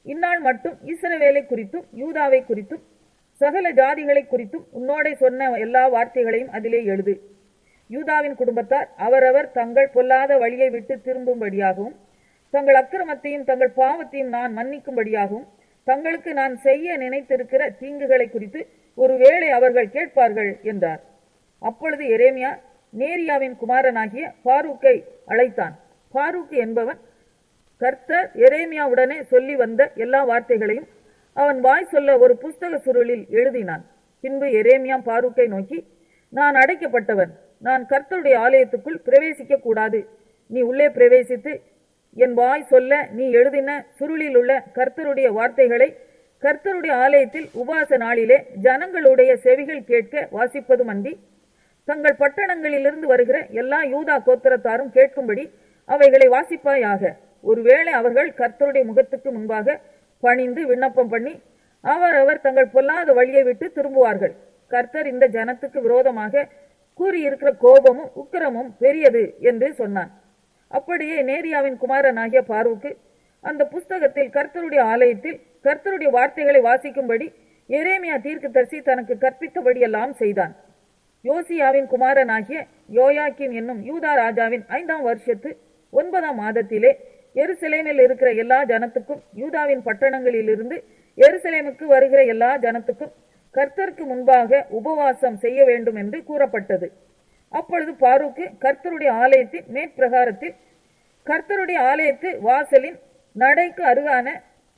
இந்நாள் மட்டும் இஸ்ரவேலை குறித்தும் யூதாவை குறித்தும் சகல ஜாதிகளை குறித்தும் உன்னோடே சொன்ன எல்லா வார்த்தைகளையும் அதிலே எழுது யூதாவின் குடும்பத்தார் அவரவர் தங்கள் பொல்லாத வழியை விட்டு திரும்பும்படியாகவும் தங்கள் அக்கிரமத்தையும் தங்கள் பாவத்தையும் நான் மன்னிக்கும்படியாகவும் தங்களுக்கு நான் செய்ய நினைத்திருக்கிற தீங்குகளை குறித்து ஒருவேளை அவர்கள் கேட்பார்கள் என்றார் அப்பொழுது எரேமியா நேரியாவின் குமாரனாகிய பாரூக்கை அழைத்தான் பாரூக் என்பவன் கர்த்தர் எரேமியாவுடனே சொல்லி வந்த எல்லா வார்த்தைகளையும் அவன் வாய் சொல்ல ஒரு புஸ்தக சுருளில் எழுதினான் பின்பு எரேமியா பாரூக்கை நோக்கி நான் அடைக்கப்பட்டவன் நான் கர்த்தருடைய ஆலயத்துக்குள் பிரவேசிக்க கூடாது நீ உள்ளே பிரவேசித்து என் வாய் சொல்ல நீ எழுதின சுருளில் உள்ள கர்த்தருடைய வார்த்தைகளை கர்த்தருடைய ஆலயத்தில் உபாச நாளிலே ஜனங்களுடைய செவிகள் கேட்க வாசிப்பதுமன்றி தங்கள் பட்டணங்களிலிருந்து வருகிற எல்லா யூதா கோத்திரத்தாரும் கேட்கும்படி அவைகளை வாசிப்பாயாக ஒருவேளை அவர்கள் கர்த்தருடைய முகத்துக்கு முன்பாக பணிந்து விண்ணப்பம் பண்ணி அவரவர் தங்கள் பொல்லாத வழியை விட்டு திரும்புவார்கள் கர்த்தர் இந்த ஜனத்துக்கு விரோதமாக கூறியிருக்கிற கோபமும் உக்கிரமும் பெரியது என்று சொன்னான் அப்படியே நேரியாவின் குமாரனாகிய பார்வுக்கு அந்த புஸ்தகத்தில் கர்த்தருடைய ஆலயத்தில் கர்த்தருடைய வார்த்தைகளை வாசிக்கும்படி எரேமியா தீர்க்கதரிசி தனக்கு கற்பித்தபடியெல்லாம் செய்தான் யோசியாவின் குமாரனாகிய யோயாக்கின் என்னும் யூதா ராஜாவின் ஐந்தாம் வருஷத்து ஒன்பதாம் மாதத்திலே எருசலேமில் இருக்கிற எல்லா ஜனத்துக்கும் யூதாவின் பட்டணங்களிலிருந்து எருசலேமுக்கு வருகிற எல்லா ஜனத்துக்கும் கர்த்தருக்கு முன்பாக உபவாசம் செய்ய வேண்டும் என்று கூறப்பட்டது அப்பொழுது பாரூக்கு கர்த்தருடைய ஆலயத்தின் மேற்பிரகாரத்தில் கர்த்தருடைய ஆலயத்து வாசலின் நடைக்கு அருகான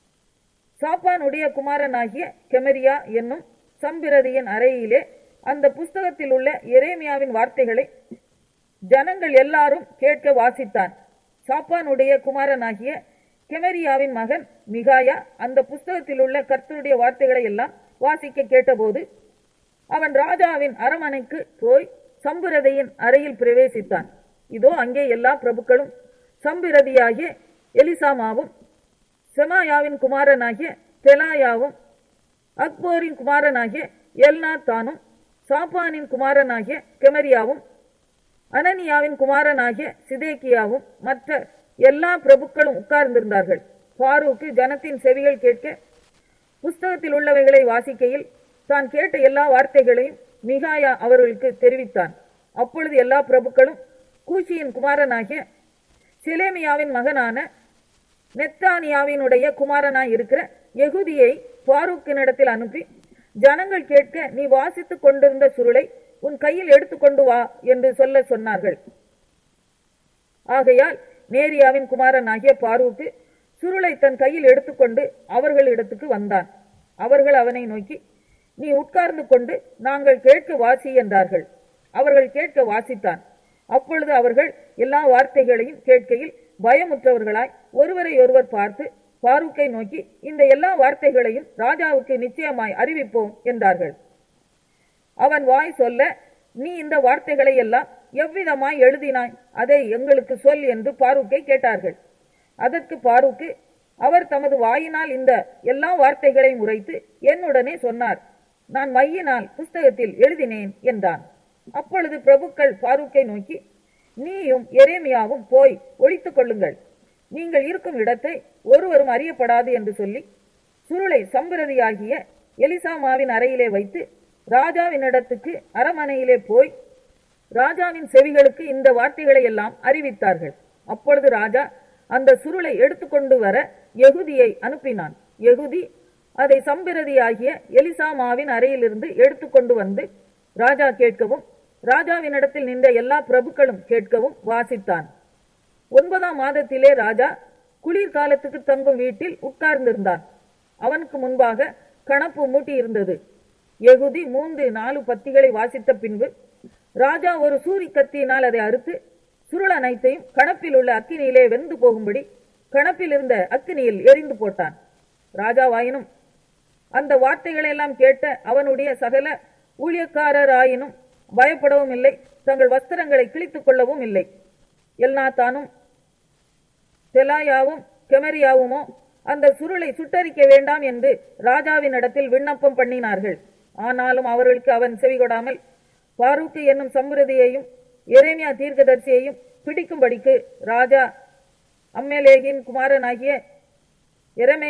சாப்பானுடைய குமாரனாகிய கெமரியா என்னும் சம்பிரதியின் அறையிலே அந்த புஸ்தகத்தில் உள்ள எரேமியாவின் வார்த்தைகளை ஜனங்கள் எல்லாரும் கேட்க வாசித்தான் சாப்பானுடைய குமாரனாகிய கெமரியாவின் மகன் மிகாயா அந்த புஸ்தகத்தில் உள்ள கர்த்தருடைய வார்த்தைகளை எல்லாம் வாசிக்க கேட்டபோது அவன் ராஜாவின் அரமனைக்கு போய் சம்பிரதியின் அறையில் பிரவேசித்தான் இதோ அங்கே எல்லா பிரபுக்களும் சம்பிரதியாகிய எலிசாமாவும் செமாயாவின் குமாரனாகிய தெலாயாவும் அக்போரின் குமாரனாகிய எல்நாத்தானும் சாப்பானின் குமாரனாகிய கெமரியாவும் அனனியாவின் குமாரனாகிய சிதேக்கியாவும் மற்ற எல்லா பிரபுக்களும் உட்கார்ந்திருந்தார்கள் பாரூக்கு ஜனத்தின் செவிகள் கேட்க புஸ்தகத்தில் உள்ளவைகளை வாசிக்கையில் தான் கேட்ட எல்லா வார்த்தைகளையும் மிகாயா அவர்களுக்கு தெரிவித்தான் அப்பொழுது எல்லா பிரபுக்களும் கூஷியின் குமாரனாகிய சிலேமியாவின் மகனான நெத்தானியாவினுடைய குமாரனாய் இருக்கிற யெகூதியை பாரூக்கினிடத்தில் அனுப்பி ஜனங்கள் கேட்க நீ வாசித்துக் கொண்டிருந்த சுருளை உன் கையில் எடுத்துக்கொண்டு வா என்று சொல்ல சொன்னார்கள் ஆகையால் நேரியாவின் குமாரனாகிய பார்வுக்கு சுருளை தன் கையில் எடுத்துக்கொண்டு அவர்களிடத்துக்கு வந்தான் அவர்கள் அவனை நோக்கி நீ உட்கார்ந்து கொண்டு நாங்கள் கேட்க வாசி என்றார்கள் அவர்கள் கேட்க வாசித்தான் அப்பொழுது அவர்கள் எல்லா வார்த்தைகளையும் கேட்கையில் பயமுற்றவர்களாய் ஒருவரை ஒருவர் பார்த்து பாரூக்கை நோக்கி இந்த எல்லா வார்த்தைகளையும் ராஜாவுக்கு நிச்சயமாய் அறிவிப்போம் என்றார்கள் அவன் வாய் சொல்ல நீ இந்த வார்த்தைகளை எல்லாம் எவ்விதமாய் எழுதினாய் அதை எங்களுக்கு சொல் என்று பாரூக்கை கேட்டார்கள் அதற்கு பாரூக்கு அவர் தமது வாயினால் இந்த எல்லா வார்த்தைகளையும் உரைத்து என்னுடனே சொன்னார் நான் மையினால் புஸ்தகத்தில் எழுதினேன் என்றான் அப்பொழுது பிரபுக்கள் பாரூக்கை நோக்கி நீயும் எரேமியாவும் போய் ஒழித்துக் கொள்ளுங்கள் நீங்கள் இருக்கும் இடத்தை ஒருவரும் அறியப்படாது என்று சொல்லி சுருளை சம்பிரதியாகிய எலிசாமாவின் அறையிலே வைத்து ராஜாவினிடத்துக்கு அரமனையிலே போய் ராஜாவின் செவிகளுக்கு இந்த வார்த்தைகளை எல்லாம் அறிவித்தார்கள் அப்பொழுது ராஜா அந்த சுருளை எடுத்துக்கொண்டு வர யெகூதியை அனுப்பினான் யெகூதி அதை சம்பிரதியாகிய எலிசாமாவின் அறையிலிருந்து எடுத்துக்கொண்டு வந்து ராஜா கேட்கவும் ராஜாவினிடத்தில் நின்ற எல்லா பிரபுக்களும் கேட்கவும் வாசித்தான் ஒன்பதாம் மாதத்திலே ராஜா குளிர்காலத்துக்கு தங்கும் வீட்டில் உட்கார்ந்திருந்தான் அவனுக்கு முன்பாக கணப்பு மூட்டி இருந்தது எகுதி மூன்று நாலு பத்திகளை வாசித்த பின்பு ராஜா ஒரு சூரி கத்தியினால் அதை அறுத்து சுருள் அனைத்தையும் கணப்பில் உள்ள அக்கினியிலே வெந்து போகும்படி கணப்பில் இருந்த அக்கினியில் எரிந்து போட்டான் ராஜாவாயினும் அந்த வார்த்தைகளை எல்லாம் கேட்ட அவனுடைய சகல ஊழியக்காரராயினும் பயப்படவும் இல்லை தங்கள் வஸ்திரங்களை கிழித்துக் கொள்ளவும் இல்லை எல்நாத்தானும் தெலாயாவும் கெமரியாவுமோ அந்த சுருளை சுட்டரிக்க வேண்டாம் என்று ராஜாவின் இடத்தில் விண்ணப்பம் பண்ணினார்கள் ஆனாலும் அவர்களுக்கு அவன் செவிகொடாமல் பாரூக்கு என்னும் சம்பிரதியையும் எரேமியா தீர்க்கதரிசியையும் பிடிக்கும்படிக்கு ராஜா அம்மேலேகின் குமாரனாகிய எரமே